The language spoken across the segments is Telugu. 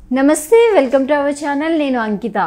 నమస్తే వెల్కమ్ టు అవర్ ఛానల్ నేను అంకిత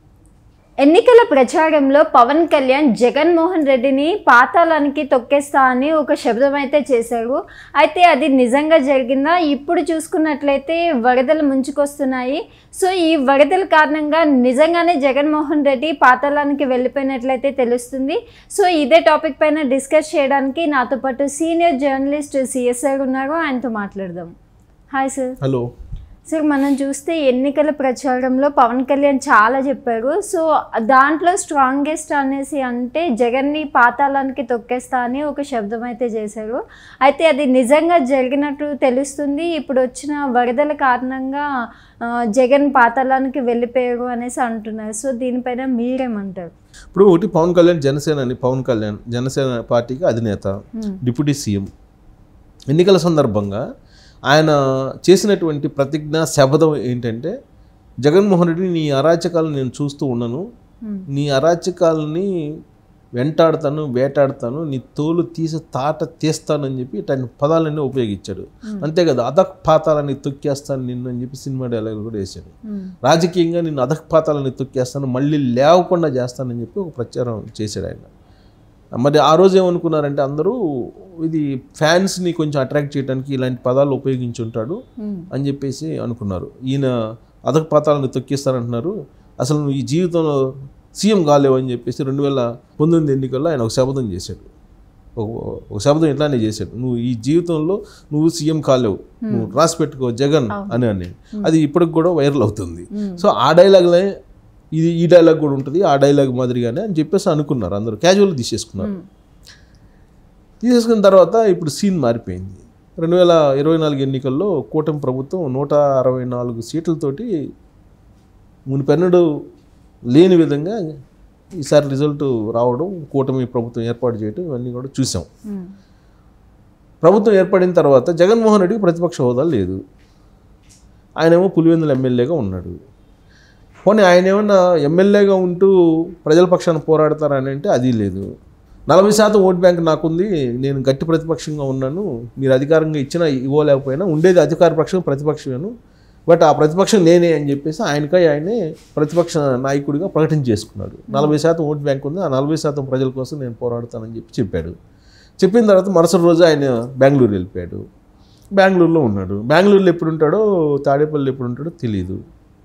ఎన్నికల ప్రచారంలో పవన్ కళ్యాణ్ జగన్మోహన్ రెడ్డిని పాతాళానికి తొక్కేస్తా అని ఒక శబ్దం అయితే చేశారు అయితే అది నిజంగా జరిగిందా ఇప్పుడు చూసుకున్నట్లయితే వరదలు ముంచుకొస్తున్నాయి సో ఈ వరదల కారణంగా నిజంగానే జగన్మోహన్ రెడ్డి పాతాళానికి వెళ్ళిపోయినట్లయితే తెలుస్తుంది సో ఇదే టాపిక్ పైన డిస్కస్ చేయడానికి నాతో పాటు సీనియర్ జర్నలిస్ట్ సిఎస్ఆర్ ఉన్నారు ఆయనతో మాట్లాడదాం హాయ్ సార్ హలో సార్ మనం చూస్తే ఎన్నికల ప్రచారంలో పవన్ కళ్యాణ్ చాలా చెప్పారు సో దాంట్లో స్ట్రాంగెస్ట్ అనేసి అంటే జగన్ని పాతాళానికి తొక్కేస్తా అని ఒక శబ్దం అయితే చేశారు అయితే అది నిజంగా జరిగినట్టు తెలుస్తుంది ఇప్పుడు వచ్చిన వరదల కారణంగా ఆ, జగన్ పాతాళానికి వెళ్ళిపోయారు అనేసి అంటున్నారు సో దీనిపైన మీరేమంటారు ఇప్పుడు ఒకటి పవన్ కళ్యాణ్ జనసేన అని పవన్ కళ్యాణ్ జనసేన పార్టీకి అధినేత డిప్యూటీ సీఎం ఎన్నికల సందర్భంగా ఆయన చేసినటువంటి ప్రతిజ్ఞ శపథం ఏంటంటే జగన్మోహన్ రెడ్డి నీ అరాచకాలను నేను చూస్తూ ఉన్నాను నీ అరాచకాలని వెంటాడతాను వేటాడతాను నీ తోలు తీసి తాట తీస్తానని చెప్పి ఇట్లాంటి పదాలన్నీ ఉపయోగించాడు అంతే కదా అధక్ పాతాలని తొక్కేస్తాను నిన్ను అని చెప్పి సినిమా డైలాగులు కూడా వేశాడు రాజకీయంగా నిన్ను అధపాతాలని తొక్కేస్తాను మళ్ళీ లేవకుండా చేస్తానని చెప్పి ఒక ప్రచారం చేశాడు ఆయన మరి ఆ రోజు ఏమనుకున్నారంటే అందరూ ఇది ఫ్యాన్స్ని కొంచెం అట్రాక్ట్ చేయడానికి ఇలాంటి పదాలు ఉపయోగించి ఉంటాడు అని చెప్పేసి అనుకున్నారు ఈయన అధపాతాలను తొక్కిస్తారంటున్నారు అసలు నువ్వు ఈ జీవితంలో సీఎం కాలేవు అని చెప్పేసి రెండు వేల పంతొమ్మిది ఎన్నికల్లో ఆయన ఒక శపథం చేశాడు ఒక ఒక శబ్దం ఇట్లానే చేశాడు నువ్వు ఈ జీవితంలో నువ్వు సీఎం కాలేవు నువ్వు రాసి పెట్టుకో జగన్ అని అని అది ఇప్పటికి కూడా వైరల్ అవుతుంది సో ఆ డైలాగ్లే ఇది ఈ డైలాగ్ కూడా ఉంటుంది ఆ డైలాగ్ మాదిరిగానే అని చెప్పేసి అనుకున్నారు అందరూ క్యాజువల్ తీసేసుకున్నారు తీసేసుకున్న తర్వాత ఇప్పుడు సీన్ మారిపోయింది రెండు వేల ఇరవై నాలుగు ఎన్నికల్లో కూటమి ప్రభుత్వం నూట అరవై నాలుగు సీట్లతోటి మునిపెన్నడు లేని విధంగా ఈసారి రిజల్ట్ రావడం కూటమి ప్రభుత్వం ఏర్పాటు చేయడం ఇవన్నీ కూడా చూసాం ప్రభుత్వం ఏర్పడిన తర్వాత జగన్మోహన్ రెడ్డికి ప్రతిపక్ష హోదా లేదు ఆయనేమో పులివెందుల ఎమ్మెల్యేగా ఉన్నాడు పోనీ ఆయన ఏమన్నా ఎమ్మెల్యేగా ఉంటూ ప్రజల పక్షాన పోరాడతారని అంటే అది లేదు నలభై శాతం ఓట్ బ్యాంక్ నాకుంది నేను గట్టి ప్రతిపక్షంగా ఉన్నాను మీరు అధికారంగా ఇచ్చినా ఇవ్వలేకపోయినా ఉండేది అధికార పక్షం ప్రతిపక్షమేను బట్ ఆ ప్రతిపక్షం నేనే అని చెప్పేసి ఆయనకై ఆయనే ప్రతిపక్ష నాయకుడిగా ప్రకటన చేసుకున్నాడు నలభై శాతం ఓట్ బ్యాంక్ ఉంది ఆ నలభై శాతం ప్రజల కోసం నేను పోరాడతానని చెప్పి చెప్పాడు చెప్పిన తర్వాత మరుసటి రోజు ఆయన బెంగళూరు వెళ్ళిపోయాడు బెంగళూరులో ఉన్నాడు బెంగళూరులో ఎప్పుడు ఉంటాడో తాడేపల్లి ఎప్పుడు ఉంటాడో తెలియదు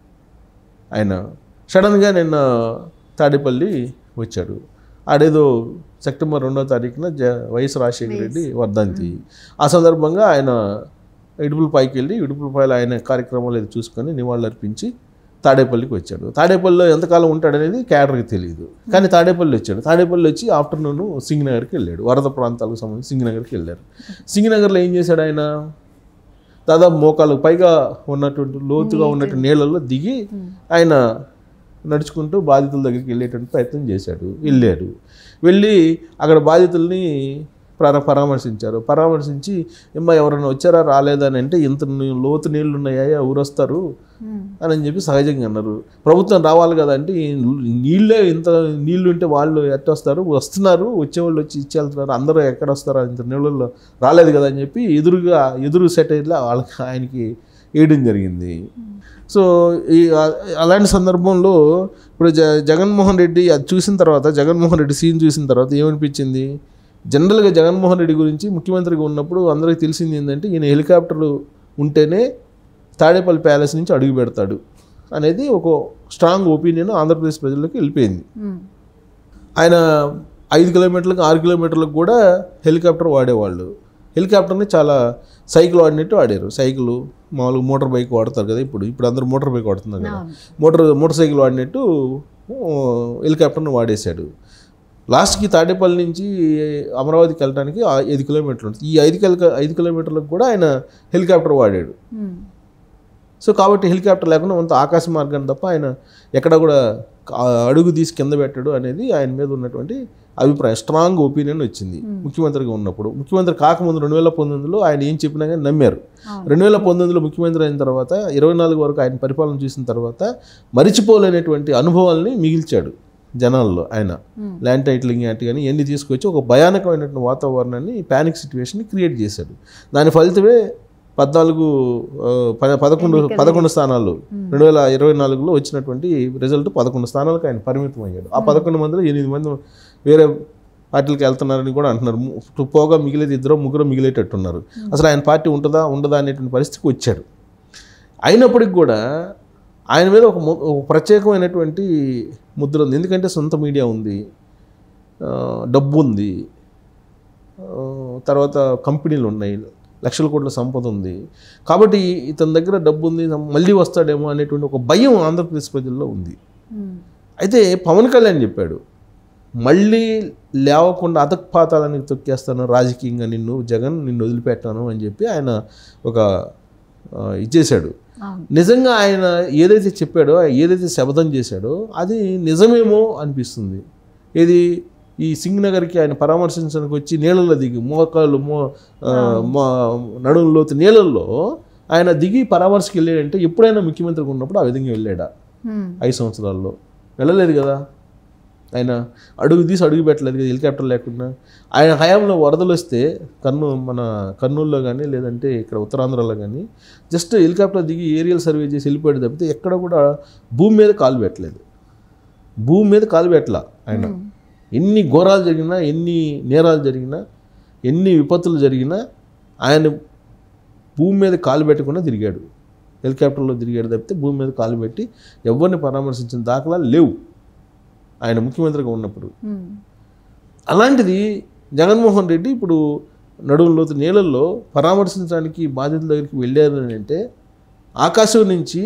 ఆయన సడన్గా నిన్న తాడేపల్లి వచ్చాడు ఆడేదో సెప్టెంబర్ రెండో తారీఖున జ వైఎస్ రాజశేఖర రెడ్డి వర్ధంతి ఆ సందర్భంగా ఆయన ఇడుపులపాయికి వెళ్ళి ఇడుపులపాయలు ఆయన కార్యక్రమాలు ఏదో చూసుకొని నివాళులర్పించి తాడేపల్లికి వచ్చాడు తాడేపల్లిలో ఎంతకాలం ఉంటాడనేది క్యాడర్కి తెలియదు కానీ తాడేపల్లి వచ్చాడు తాడేపల్లి వచ్చి ఆఫ్టర్నూన్ సింగనగర్కి వెళ్ళాడు వరద ప్రాంతాలకు సంబంధించి సింగనగర్కి వెళ్ళారు సింగనగర్లో ఏం చేశాడు ఆయన దాదాపు మోకాలు పైగా ఉన్నటువంటి లోతుగా ఉన్నటువంటి నీళ్ళల్లో దిగి ఆయన నడుచుకుంటూ బాధితుల దగ్గరికి వెళ్ళేటువంటి ప్రయత్నం చేశాడు వెళ్ళాడు వెళ్ళి అక్కడ బాధితుల్ని పరా పరామర్శించారు పరామర్శించి ఏమ్మా ఎవరైనా వచ్చారా రాలేదా అని అంటే ఇంత నీ- లోతు నీళ్ళు ఉన్నాయా ఎవరు వస్తారు అని అని చెప్పి సహజంగా అన్నారు ప్రభుత్వం రావాలి కదా అంటే ఈ నీళ్ళే ఇంత నీళ్ళు ఉంటే వాళ్ళు ఎట్ట వస్తారు వస్తున్నారు వచ్చేవాళ్ళు వచ్చి ఇచ్చి వెళ్తున్నారు అందరూ ఎక్కడ వస్తారు ఇంత నీళ్ళల్లో రాలేదు కదా అని చెప్పి ఎదురుగా ఎదురు సెటైర్లో వాళ్ళకి ఆయనకి వేయడం జరిగింది సో ఈ ఆ- అలాంటి సందర్భంలో ఇప్పుడు జ జగన్మోహన్ రెడ్డి అది చూసిన తర్వాత జగన్మోహన్ రెడ్డి సీన్ చూసిన తర్వాత ఏమనిపించింది జనరల్గా జగన్మోహన్ రెడ్డి గురించి ముఖ్యమంత్రిగా ఉన్నప్పుడు అందరికీ తెలిసింది ఏంటంటే ఈయన హెలికాప్టర్ ఉంటేనే తాడేపల్లి ప్యాలెస్ నుంచి అడుగు పెడతాడు అనేది ఒక స్ట్రాంగ్ ఒపీనియన్ ఆంధ్రప్రదేశ్ ప్రజలకు వెళ్ళిపోయింది ఆయన ఐదు కిలోమీటర్లకు ఆరు కిలోమీటర్లకు కూడా హెలికాప్టర్ వాడేవాళ్ళు హెలికాప్టర్ని చాలా సైకిల్ వాడినట్టు వాడారు సైకిల్ మామూలుగా మోటార్ బైక్ వాడతారు కదా ఇప్పుడు ఇప్పుడు అందరూ మోటార్ బైక్ వాడుతున్నారు కదా మోటార్ మోటార్ సైకిల్ వాడినట్టు ఆ, హెలికాప్టర్ని వాడేశాడు లాస్ట్కి తాడేపల్లి నుంచి అమరావతికి వెళ్ళడానికి ఆ ఐదు కిలోమీటర్లు ఉంటుంది ఈ ఐదు కిలో ఐదు కిలోమీటర్లకు కూడా ఆయన హెలికాప్టర్ వాడాడు సో కాబట్టి హెలికాప్టర్ లేకుండా అంత ఆకాశ మార్గాన్ని తప్ప ఆయన ఎక్కడ కూడా ఆ అడుగు తీసి కింద పెట్టాడు అనేది ఆయన మీద ఉన్నటువంటి అభిప్రాయం స్ట్రాంగ్ ఒపీనియన్ వచ్చింది ముఖ్యమంత్రిగా ఉన్నప్పుడు ముఖ్యమంత్రి కాకముందు రెండు వేల పంతొమ్మిదిలో ఆయన ఏం చెప్పినా కానీ నమ్మారు రెండు వేల పంతొమ్మిదిలో ముఖ్యమంత్రి అయిన తర్వాత ఇరవై నాలుగు వరకు ఆయన పరిపాలన చూసిన తర్వాత మరిచిపోలేనటువంటి అనుభవాల్ని మిగిల్చాడు జనాల్లో ఆయన ల్యాండ్ టైటిలింగ్ యాక్ట్ కానీ ఇవన్నీ తీసుకొచ్చి ఒక భయానకమైనటువంటి వాతావరణాన్ని ప్యానిక్ సిచ్యువేషన్ క్రియేట్ చేశాడు దాని ఫలితమే పద్నాలుగు ఆ, ప- పదకొండు పదకొండు స్థానాలు రెండు వేల ఇరవై నాలుగులో వచ్చినటువంటి రిజల్ట్ పదకొండు స్థానాలకు ఆయన పరిమితం అయ్యాడు ఆ పదకొండు మందిలో ఎనిమిది మంది వేరే పార్టీలకు వెళ్తున్నారని కూడా అంటున్నారు ము- పోగా మిగిలేది ఇద్దరు ముగ్గురు మిగిలేటట్టున్నారు అసలు ఆయన పార్టీ ఉంటుందా ఉండదా అనేటువంటి పరిస్థితికి వచ్చాడు అయినప్పటికి కూడా ఆయన మీద ఒక ము- ఒక ప్రత్యేకమైనటువంటి ముద్ర ఉంది ఎందుకంటే సొంత మీడియా ఉంది ఆ, డబ్బు ఉంది ఆ, తర్వాత కంపెనీలు ఉన్నాయి లక్షల కోట్ల సంపద ఉంది కాబట్టి ఇతని దగ్గర డబ్బు ఉంది మళ్ళీ వస్తాడేమో అనేటువంటి ఒక భయం ఆంధ్రప్రదేశ్ ప్రజల్లో ఉంది ఉమ్. అయితే పవన్ కళ్యాణ్ చెప్పాడు మళ్ళీ లేవకుండా అతక్పాతాలని తొక్కేస్తాను రాజకీయంగా నిన్ను జగన్ నిన్ను వదిలిపెట్టాను అని చెప్పి ఆయన ఒక ఆ, ఇచ్చేశాడు అవును నిజంగా ఆయన ఏదైతే చెప్పాడో ఏదైతే శపథం చేశాడో అది నిజమేమో అనిపిస్తుంది ఇది ఈ సింగ్ నగర్కి ఆయన పరామర్శించడానికి వచ్చి నీళ్ళల్లో దిగి మోకాళ్ళు మో ఆ, మా నడుములోతు నీళ్ళల్లో ఆయన దిగి పరామర్శకి వెళ్ళాడంటే ఎప్పుడైనా ముఖ్యమంత్రిగా ఉన్నప్పుడు ఆ విధంగా వెళ్ళాడా ఉమ్. ఐదు సంవత్సరాల్లో వెళ్ళలేదు కదా ఆయన అడుగు తీసి అడుగు పెట్టలేదు కదా హెలికాప్టర్ లేకుండా ఆయన హయాంలో వరదలు వస్తే కర్నూ మన కర్నూలులో కానీ లేదంటే ఇక్కడ ఉత్తరాంధ్రలో కానీ జస్ట్ హెలికాప్టర్ దిగి ఏరియల్ సర్వే చేసి వెళ్ళిపోయాడు తప్పితే ఎక్కడ కూడా భూమి మీద కాలు పెట్టలేదు భూమి మీద కాలు పెట్టలా ఆయన ఎన్ని ఘోరాలు జరిగినా ఎన్ని నేరాలు జరిగినా ఎన్ని విపత్తులు జరిగినా ఆయన భూమి మీద కాలు పెట్టకుండా తిరిగాడు హెలికాప్టర్లో తిరిగాడు తప్పితే భూమి మీద కాలు పెట్టి ఎవరిని పరామర్శించిన దాఖలాలు లేవు ఆయన ముఖ్యమంత్రిగా ఉన్నప్పుడు ఉమ్. అలాంటిది జగన్మోహన్ రెడ్డి ఇప్పుడు నడుములోతు నీళ్ళల్లో పరామర్శించడానికి బాధితుల దగ్గరికి వెళ్ళారు అని అంటే ఆకాశం నుంచి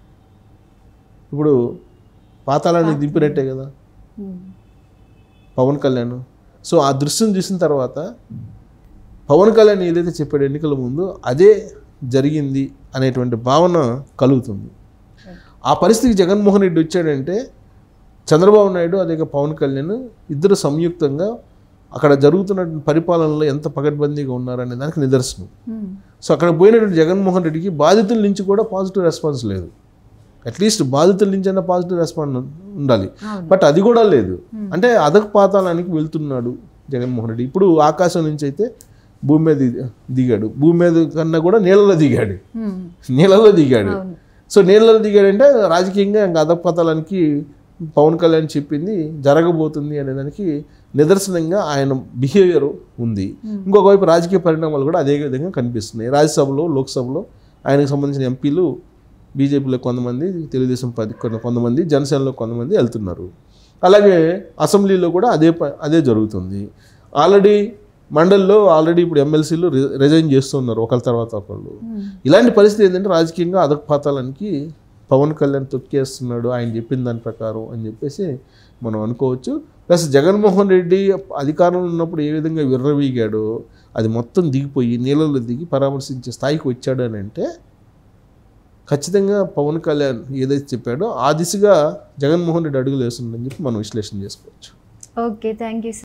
ఇప్పుడు పాతాళాన్ని దింపినట్టే కదా ఉమ్. పవన్ కళ్యాణ్ సో ఆ దృశ్యం చూసిన తర్వాత పవన్ కళ్యాణ్ ఏదైతే చెప్పాడు ఎన్నికల ముందు అదే జరిగింది అనేటువంటి భావన కలుగుతుంది ఆ పరిస్థితికి జగన్మోహన్ రెడ్డి వచ్చాడంటే చంద్రబాబు నాయుడు అదే పవన్ కళ్యాణ్ ఇద్దరు సంయుక్తంగా అక్కడ జరుగుతున్న పరిపాలనలో ఎంత పకడ్బందీగా ఉన్నారనే దానికి నిదర్శనం ఉమ్. సో అక్కడ పోయినటువంటి జగన్మోహన్ రెడ్డికి బాధితుల నుంచి కూడా పాజిటివ్ రెస్పాన్స్ లేదు అట్లీస్ట్ బాధితుల నుంచి అయినా పాజిటివ్ రెస్పాన్స్ ఉండాలి అవును బట్ అది కూడా లేదు అంటే అదక పాతాళానికి వెళ్తున్నాడు జగన్మోహన్ రెడ్డి ఇప్పుడు ఆకాశం నుంచి అయితే భూమి మీద ది- దిగాడు భూమి మీద కన్నా కూడా నీళ్ళలో దిగాడు ఉమ్. నీళ్ళలో దిగాడు అవును సో నీళ్ళలో దిగాడంటే రాజకీయంగా ఇంకా అదక పాతాళానికి పవన్ కళ్యాణ్ చెప్పింది జరగబోతుంది అనే దానికి నిదర్శనంగా ఆయన బిహేవియర్ ఉంది ఇంకొక వైపు రాజకీయ పరిణామాలు కూడా అదే విధంగా కనిపిస్తున్నాయి రాజ్యసభలో లోక్సభలో ఆయనకు సంబంధించిన ఎంపీలు బీజేపీలో కొంతమంది తెలుగుదేశం పది కొంత కొంతమంది జనసేనలో కొంతమంది వెళ్తున్నారు అలాగే అసెంబ్లీలో కూడా అదే ప- అదే జరుగుతుంది ఆల్రెడీ మండలిలో ఆల్రెడీ ఇప్పుడు ఎమ్మెల్సీలు రిజైన్ చేస్తున్నారు ఒకళ్ళ తర్వాత ఒకళ్ళు ఉమ్. ఇలాంటి పరిస్థితి ఏంటంటే రాజకీయంగా అధపాతాలనికి పవన్ కళ్యాణ్ తొక్కేస్తున్నాడు ఆయన చెప్పిన దాని ప్రకారం అని చెప్పేసి మనం అనుకోవచ్చు ప్లస్ జగన్మోహన్ రెడ్డి అధికారంలో ఉన్నప్పుడు ఏ విధంగా విర్రవీగాడో అది మొత్తం దిగిపోయి నీళ్ళలో దిగి పరామర్శించే స్థాయికి వచ్చాడు అని అంటే ఖచ్చితంగా పవన్ కళ్యాణ్ ఏదైతే చెప్పాడో ఆ దిశగా జగన్మోహన్ రెడ్డి అడుగులు వేస్తుందని చెప్పి మనం విశ్లేషణ చేసుకోవచ్చు ఓకే థ్యాంక్ యూ